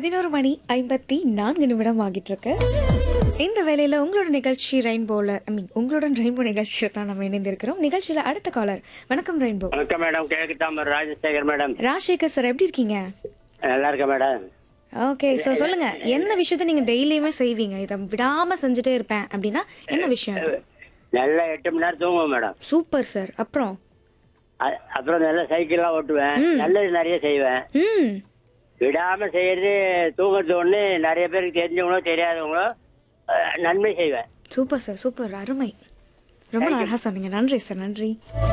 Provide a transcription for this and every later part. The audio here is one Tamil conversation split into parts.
பதினோரு மணி ஐம்பத்தி நான்கு நிமிடம் ஆகிட்டு இருக்கு இந்த வேலையில உங்களோட நிகழ்ச்சி ரெயின்போல ஐ மீன் உங்களுடன் ரெயின்போ நிகழ்ச்சியில தான் நம்ம இணைந்திருக்கிறோம் நிகழ்ச்சியில அடுத்த காலர் வணக்கம் ரெயின்போ வணக்கம் மேடம் கிழக்கு தாமர் ராஜசேகர் மேடம் ராஜசேகர் சார் எப்படி இருக்கீங்க நல்லா இருக்கேன் மேடம் ஓகே ஸோ சொல்லுங்க என்ன விஷயத்த நீங்க டெய்லியுமே செய்வீங்க இதை விடாம செஞ்சுட்டே இருப்பேன் அப்படின்னா என்ன விஷயம் அது நல்லா எட்டு மணி நேரம் தூங்குவேன் மேடம் சூப்பர் சார் அப்புறம் அ- அப்புறம் நல்லா சைக்கிள்லாம் ஓட்டுவேன் நல்லது நிறைய செய்வேன் ம் விடாம செய்யறது தூங்குறது ஒண்ணு நிறைய பேருக்கு தெரிஞ்சவங்களோ தெரியாதவங்களோ அஹ், நன்மை செய்வேன் சூப்பர் சார் சூப்பர் அருமை ரொம்ப அழகா சொன்னீங்க நன்றி சார் நன்றி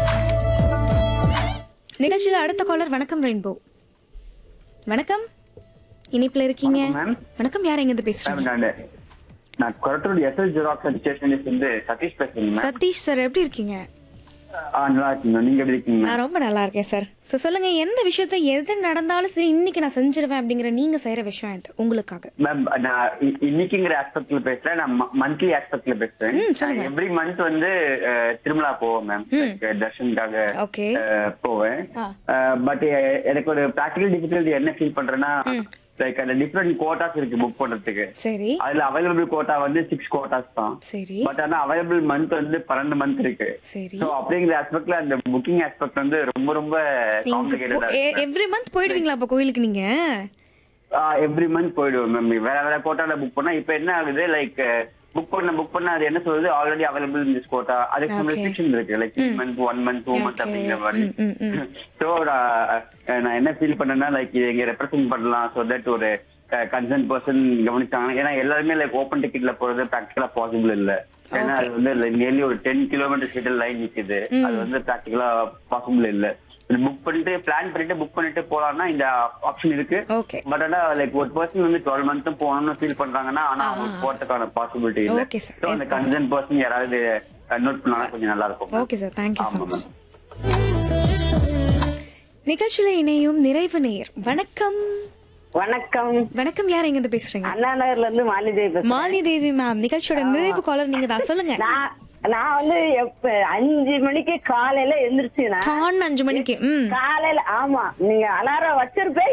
நிகழ்ச்சியில அடுத்த காலர் வணக்கம் ரெயின்போ வணக்கம் இனிப்புல இருக்கீங்க மேம். வணக்கம் யார் எங்க இருந்து பேசுறீங்க நான் நான் கொரட்டூர் எஸ்எல் ஜெராக்ஸ் ஸ்டேஷன்ல இருந்து சதீஷ் பேசுறேன் மேம் சதீஷ் சார் எப்படி இருக்கீங்க ஆ, நல்லா இருக்கீங்க நீங்க எப்படி இருக்கீங்க நான் ரொம்ப நல்லா இருக்கேன் சார் ஸோ சொல்லுங்க எந்த விஷயத்த எது நடந்தாலும் சரி இன்னைக்கு நான் செஞ்சிருவேன் அப்படிங்கிற நீங்க செய்யற விஷயம் இது உங்களுக்காக மேம் நான் இ- இன்னைக்குங்கிற ஆஸ்பெக்ட்ல பேசுறேன் நான் மந்த்லி ஆஸ்பெக்ட்ல பேசுறேன் ம், சொல்லுங்க. எவ்ரி மந்த் வந்து அஹ், திருமலா போவேன் மேம் தர்ஷனுக்காக ஓகே அஹ், போவேன் ஆ. பட் எனக்கு ஒரு ப்ராக்டிகல் டிஃபிகல்ட்டி என்ன ஃபீல் பண்றேன்னா லைக் அந்த டிஃப்ரெண்ட் கோட்டாஸ் இருக்கு புக் பண்றதுக்கு சரி அதுல அவைலபிள் கோட்டா வந்து சிக்ஸ் கோட்டாஸ் தான் சரி பட் ஆனா அவைலபிள் மந்த் வந்து பன்னெண்டு மந்த் இருக்கு சரி சோ அப்படிங்கிற ஆஸ்பெக்ட்ல அந்த புக்கிங் ஆஸ்பெக்ட் வந்து ரொம்ப ரொம்ப நீங்க காம்ப்ளிகேட்டடா எவ்ரி மந்த் போயிடுவீங்களா அப்ப கோயிலுக்கு நீங்க எவ்ரி மந்த் போயிடுவோம் மேம் வேற வேற கோட்டால புக் பண்ணா இப்ப என்ன ஆகுது லைக் புக் பண்ண புக் பண்ண அது என்ன சொல்லுது already available in this quota அதுக்கு Okay. ரெஸ்ட்ரிக்ஷன் இருக்கு like three month one month two month Okay. அப்படிங்கிற மாதிரி ம், ம், ம். சோ நான் என்ன ஃபீல் பண்ணேன்னா லைக் இதை இங்க ரெப்ரசென்ட் பண்ணலாம் சோ தட் ஒரு கன்சர்ன் பர்சன் கவனிச்சாங்க ஏன்னா எல்லாருமே லைக் ஓப்பன் டிக்கெட்ல போறது ப்ராக்டிகலா பாசிபிள் இல்ல ஏன்னா அது வந்து நியர்லி ஒரு டென் கிலோமீட்டர் கிட்ட லைன் நிக்குது அது வந்து ப்ராக்டிகலா பாசிபிள் இல்ல புக் பண்ணிட்டு பிளான் பண்ணிட்டு புக் பண்ணிட்டு போலாம்னா இந்த ஆப்ஷன் இருக்கு ஓகே பட் ஆனா லைக் ஒரு பர்சன் வந்து டுவெல் மந்த்தும் போகணும்னு ஃபீல் பண்றாங்கன்னா ஆனா அவங்களுக்கு போறதுக்கான பாசிபிலிட்டி இல்ல Okay, sir. சோ அந்த கன்சர்ன் பர்சன் யாராவது நோட் பண்ணாலும் கொஞ்சம் நல்லா இருக்கும் ஓகே சார் தேங்க்யூ ஸோ ஆமா மச் மேம் நிகழ்ச்சியில இணையும் நிறைவு நேர் வணக்கம் வணக்கம் வணக்கம் யார் எங்க இருந்து பேசுறீங்க அண்ணா நகர்ல இருந்து மாலிதேவி பேசுறேன் மாலினி தேவி மேம் நிகழ்ச்சியோட நிறைவு காலர் நீங்க தான் சொல்லுங்க நான் நான் வந்து எப்ப அஞ்சு மணிக்கு காலையில எந்திரிச்சுனா டான் அஞ்சு மணிக்கு ம் காலையில ஆமா நீங்க அலாரம் வச்சிருப்பேன்